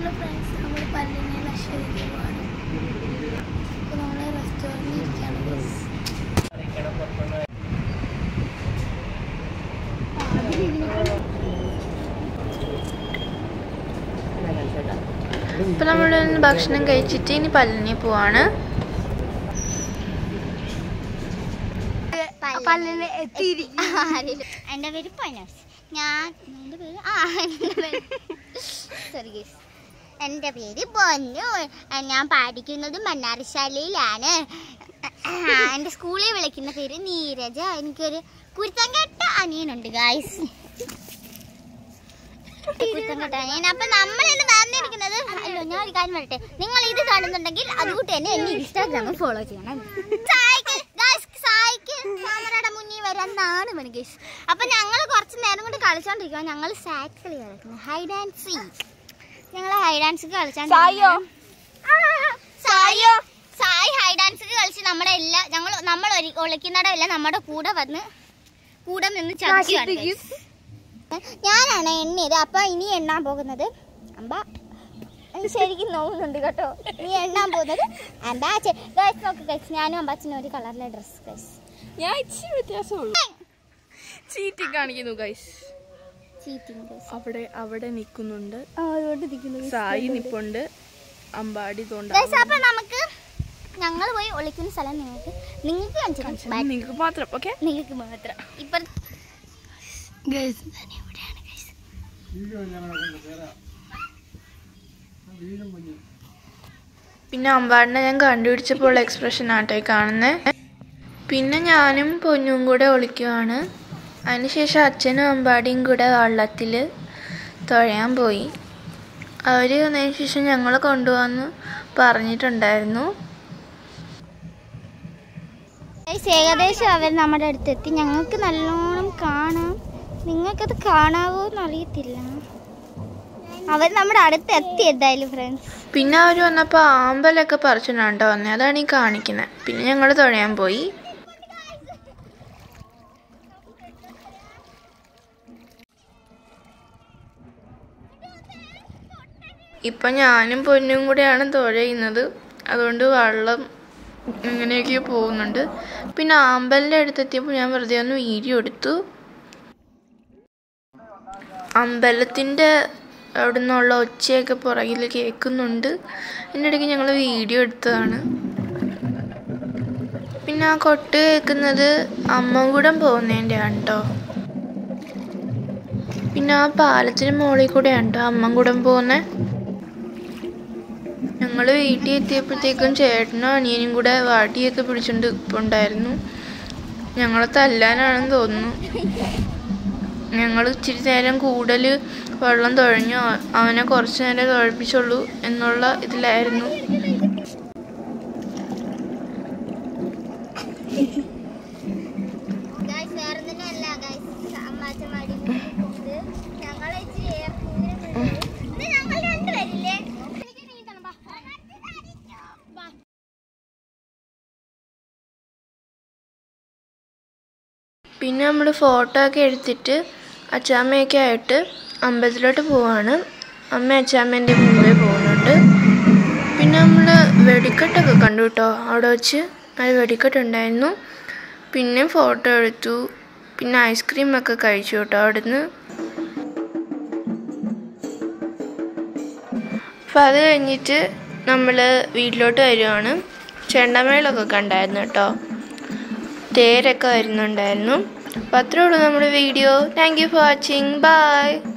Hello friends നമ്മൾ പല്ലിനെ ലക്ഷദ്വീപ് പോവാണ് അപ്പോൾ നമ്മൾ റെസ്റ്റോറൻറ്റിൽ ഇരിക്കുകയാണ് guys. ഇപ്പം നമ്മൾ ഭക്ഷണം കഴിച്ചിട്ട് ഇനി പല്ലിനി പോവാണ് പല്ലിനെ എത്തിയിരിക്കും എൻ്റെ പേര് പനോസ് ഞാൻ എൻ്റെ പേര് ആ എൻ്റെ പേര് സോറി ഗേസ് എൻ്റെ പേര് ബൊന്നു ഞാൻ പഠിക്കുന്നത് മണ്ണാർശാലയിലാണ് എൻ്റെ സ്കൂളിൽ വിളിക്കുന്ന പേര് നീരജ എനിക്കൊരു കുരുത്തം കെട്ട അനിയനുണ്ട് ഗായ്സ് കുരുത്തം കെട്ട അനിയൻ അപ്പൊ നമ്മൾ ഇന്ന് നടന്നിരിക്കുന്നത് അല്ലോ ഞാൻ ഒരു കാര്യം പറയട്ടെ നിങ്ങൾ ഇത് കാണുന്നുണ്ടെങ്കിൽ അതുകൊണ്ട് തന്നെ എന്നെ ഇൻസ്റ്റാഗ്രാമിൽ ഫോളോ ചെയ്യണം സായിക്ക് ഗായ്സ് സായിക്ക് ക്യാമറയുടെ മുന്നിൽ വരാന്നാണ് മണി ഗൈസ് അപ്പൊ ഞങ്ങൾ കുറച്ച് നേരം കൊണ്ട് കളിച്ചോണ്ടിരിക്കുക ഞങ്ങൾ സാറ്റ് കളി കളിക്കുന്നത് ഹൈഡ് ആൻഡ് സീ ഞങ്ങൾ ഹൈഡ് ആൻഡ് സീക്ക് കളിച്ചോണ്ടിരിക്കുകയാണ്. ആ, സായോ സായി ഹൈഡ് ഡാൻസ് കളിച്ച് നമ്മുടെ എല്ലാ ഞങ്ങൾ നമ്മൾ ഒരി- ഒളിക്കുന്നിടമില്ല നമ്മുടെ കൂടെ വന്ന് കൂടെ നിന്ന് ചതിക്കുകയാണ് guys. ഞാനാണ് എണ്ണിയത് അപ്പൊ ഇനി എണ്ണാൻ പോകുന്നത് അമ്പ എനിക്ക് ശരിക്കും നോവുന്നുണ്ട് കേട്ടോ ഇനി എണ്ണാൻ പോകുന്നത് അമ്പാച്ചൻ ഗൈസ് നോക്ക് ഗൈസ് ഞാനും അമ്പാച്ചനും ഒരു കളറിലെ ഡ്രസ് ഗൈസ് ഞാൻ ഇച്ചിരി വ്യത്യാസമുള്ളൂ ചീറ്റി കാണിക്കുന്നു ഗൈസ് ചീറ്റിംഗ് ഗൈസ് അവിടെ അവിടെ നിൽക്കുന്നുണ്ട് അതുകൊണ്ട് ഇരിക്കുന്നു സായി നിപ്പുണ്ട് അമ്പാടി തോണ്ട ഗൈസ് അപ്പൊ നമുക്ക് ഞങ്ങൾ പോയി ഒളിക്കുന്ന സ്ഥലം നിങ്ങൾക്ക് നിങ്ങൾക്ക് കാണിച്ചു തരാം. നിങ്ങൾക്ക് മാത്രം ഓക്കെ നിങ്ങൾക്ക് മാത്രം ഇപ്പൊ ഗൈസ് എവിടെയാണ് ഗൈസ് പിന്നെ അമ്പാടിനെ ഞാൻ കണ്ടുപിടിച്ചപ്പോൾ എക്സ്പ്രഷൻ ആട്ടോ ഈ കാണുന്നത് പിന്നെ ഞാനും പൊന്നും കൂടെ ഒളിക്കുവാണ് അതിനുശേഷം അച്ഛനും അമ്പാടിയും കൂടെ വള്ളത്തിൽ തുഴയാൻ പോയി അവർ വന്നതിന് ശേഷം ഞങ്ങൾ കൊണ്ടുപോകാമെന്ന് പറഞ്ഞിട്ടുണ്ടായിരുന്നു ഗൈസ് ഏകദേശം അവർ നമ്മുടെ അടുത്തെത്തി ഞങ്ങൾക്ക് നല്ലോണം കാണാം നിങ്ങൾക്കത് കാണാവോ എന്നറിയത്തില്ല അവർ നമ്മുടെ അടുത്ത് എത്തി എന്തായാലും ഫ്രണ്ട്സ് പിന്നെ അവർ വന്നപ്പോൾ ആമ്പലൊക്കെ പറിച്ചിട്ടാണ്ടോ വന്നത് അതാണ് ഈ കാണിക്കുന്നത് പിന്നെ ഞങ്ങൾ തുഴയാൻ പോയി ഇപ്പം ഞാനും പൊന്നും കൂടെയാണ് തുഴയുന്നത് അതുകൊണ്ട് വെള്ളം ഇങ്ങനെയൊക്കെ പോകുന്നുണ്ട് പിന്നെ ആമ്പലിൻ്റെ അടുത്തെത്തിയപ്പോൾ ഞാൻ വെറുതെ ഒന്ന് വീഡിയോ എടുത്തു അമ്പലത്തിൻ്റെ അവിടെ നിന്നുള്ള ഒച്ചയൊക്കെ പുറകിൽ കേൾക്കുന്നുണ്ട് അതിൻ്റെ ഇടയ്ക്ക് ഞങ്ങൾ വീഡിയോ എടുത്തതാണ് പിന്നെ ആ കൊട്ട് കേൾക്കുന്നത് അമ്മകൂടം പോകുന്നതിൻ്റെയാണ് കേട്ടോ പിന്നെ ആ പാലത്തിന് മുകളിൽ കൂടെയാണ് കേട്ടോ അമ്മകൂടം പോകുന്നത് ഞങ്ങൾ വീട്ടിൽ എത്തിയപ്പോഴത്തേക്കും ചേട്ടനും അനിയനും കൂടെ വാട്ടിയൊക്കെ പിടിച്ചോണ്ട് ഇപ്പുണ്ടായിരുന്നു ഞങ്ങളെ തല്ലാനാണെന്ന് തോന്നുന്നു ഞങ്ങൾ ഇച്ചിരി നേരം കൂടുതൽ വെള്ളം തുഴഞ്ഞു അ- അവനെ കുറച്ച് നേരം തുഴപ്പിച്ചുള്ളൂ എന്നുള്ള ഇതിലായിരുന്നു ഗൈസ് വേറെ ഒന്നുമല്ല ഗൈസ് അമ്മാച്ചമാടി ഞങ്ങൾ ഇച്ചിരി ഇത് ഞങ്ങൾ രണ്ടുപേരില്ലേ എനിക്ക് നീന്തണം, ബാ. ബാ. പിന്നെ നമ്മൾ ഫോട്ടോ ഒക്കെ എടുത്തിട്ട് അച്ചാമ്മയൊക്കെ ആയിട്ട് അമ്പലത്തിലോട്ട് പോവാണ് അമ്മ അച്ചാമ്മേൻ്റെ മുമ്പേ പോകുന്നുണ്ട് പിന്നെ നമ്മൾ വെടിക്കെട്ടൊക്കെ കണ്ടു കേട്ടോ അവിടെ വെച്ച് അത് വെടിക്കെട്ടുണ്ടായിരുന്നു പിന്നെ ഫോട്ടോ എടുത്തു പിന്നെ ഐസ്ക്രീമൊക്കെ കഴിച്ചു കേട്ടോ അവിടുന്ന് അപ്പം അത് കഴിഞ്ഞിട്ട് നമ്മൾ വീട്ടിലോട്ട് വരുവാണ് ചെണ്ടമേളൊക്കെ കണ്ടായിരുന്നു കേട്ടോ തേരൊക്കെ വരുന്നുണ്ടായിരുന്നു അപ്പോൾ അത്രേ ഉള്ളൂ നമ്മുടെ video thank you for watching by